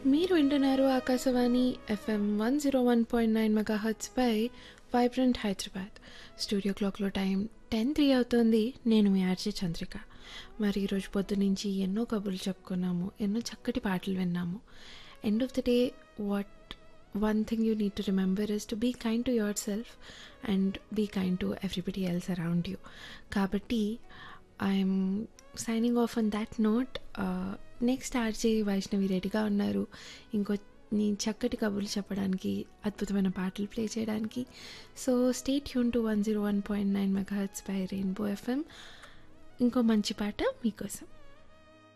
మీరు వింటున్నారు Akashvani FM one zero one point nine mega పై వైబ్రెంట్ హైదరాబాద్ స్టూడియో క్లాక్లో టైం టెన్ త్రీ అవుతుంది నేను మీ ఆర్జే చంద్రిక మరి ఈరోజు పొద్దు నుంచి ఎన్నో కబుర్లు చెప్పుకున్నాము ఎన్నో చక్కటి పాటలు విన్నాము end of the day what one thing you need to remember is to be kind to yourself and be kind to everybody else around you కాబట్టి I'm signing off on that note next RJ Vaishnavi రెడీగా ఉన్నారు ఇంకో నీ చక్కటి కబుర్లు చెప్పడానికి అద్భుతమైన పాటలు ప్లే చేయడానికి సో స్టేట్ యూన్ to one zero one point nine mega hits by rainbow FM ఇంకో మంచి పాట మీకోసం